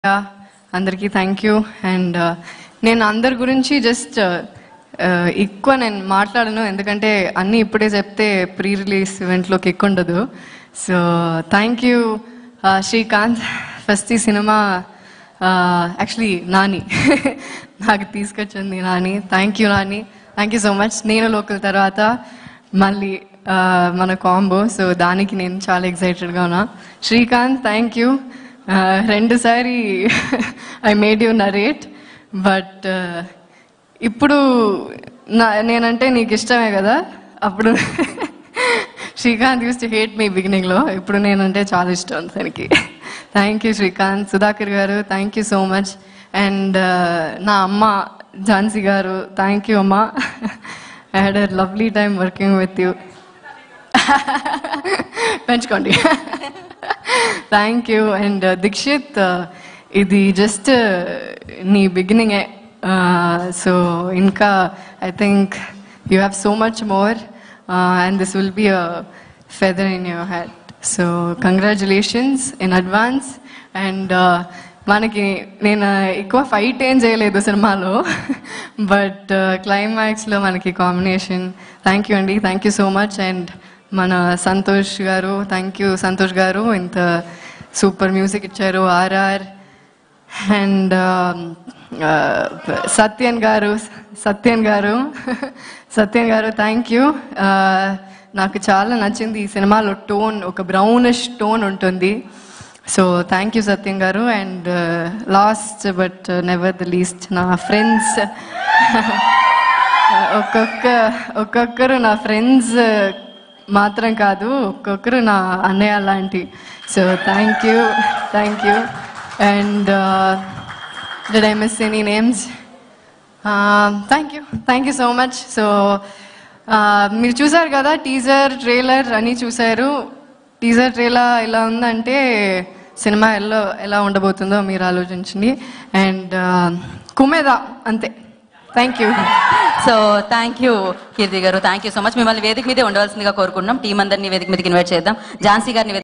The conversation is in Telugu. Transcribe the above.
అందరికీ థ్యాంక్ యూ అండ్ నేను అందరి గురించి జస్ట్ ఎక్కువ నేను మాట్లాడను ఎందుకంటే అన్నీ ఇప్పుడే చెప్తే ప్రీ రిలీజ్ ఈవెంట్లోకి ఎక్కువ ఉండదు so thank you Srikanth first ఈ సినిమా యాక్చువల్లీ నాని నాకు తీసుకొచ్చింది Nani thank you Nani thank you so much నేను లోకల్ తర్వాత మళ్ళీ ఆ, మన కాంబో సో దానికి నేను చాలా ఎక్సైటెడ్గా ఉన్నా శ్రీకాంత్ థ్యాంక్ యూ రెండుసారి I made you narrate but ఇప్పుడు నా నేనంటే నీకు ఇష్టమే కదా అప్పుడు Srikanth used to hate me బిగినింగ్లో ఇప్పుడు నేనంటే చాలా ఇష్టం తనకి thank you Srikanth Sudhakar garu thank you so much and నా అమ్మ ఝాన్సీ గారు థ్యాంక్ యూ అమ్మ I had a lovely time working with you పెంచుకోండి థ్యాంక్ యూ అండ్ దీక్షిత్ ఇది జస్ట్ నీ బిగినింగే సో ఇంకా I think you have so much more and this will be a feather in your head so congratulations in advance and మనకి నేను ఎక్కువ ఫైట్ ఏం చేయలేదు సినిమాలో బట్ క్లైమాక్స్లో మనకి కాంబినేషన్ థ్యాంక్ యూ అండి thank you so much and మన సంతోష్ గారు థ్యాంక్ యూ సంతోష్ గారు ఇంత సూపర్ మ్యూజిక్ ఇచ్చారు ఆర్ఆర్ అండ్ సత్యన్ గారు సత్యన్ గారు సత్యన్ గారు థ్యాంక్ యూ నాకు చాలా నచ్చింది ఈ సినిమాలో టోన్ ఒక బ్రౌనిష్ టోన్ ఉంటుంది so thank you Satyam garu and last but never the least నా ఫ్రెండ్స్ ఒక్కొక్క ఒక్కొక్కరు నా ఫ్రెండ్స్ మాత్రం కాదు ఒక్కొక్కరు నా అన్నయ్య లాంటి so thank you thank you and did I miss any names thank you thank you so much so మీరు చూసారు కదా టీజర్ ట్రైలర్ అని చూసారు టీజర్ ట్రైలర్ ఎలా ఉందంటే సినిమా ఎలా ఎలా ఉండబోతుందో మీరు ఆలోచించండి అండ్ కుమేదా అంతే thank you so thank you Keerthi garu thank you so much మిమ్మల్ని వేదిక మీదే ఉండవలసిందిగా కోరుకుంటున్నాం టీం అందరినీ వేదిక మీదకి ఇన్వైట్ చేద్దాం ఝాన్సీ గారిని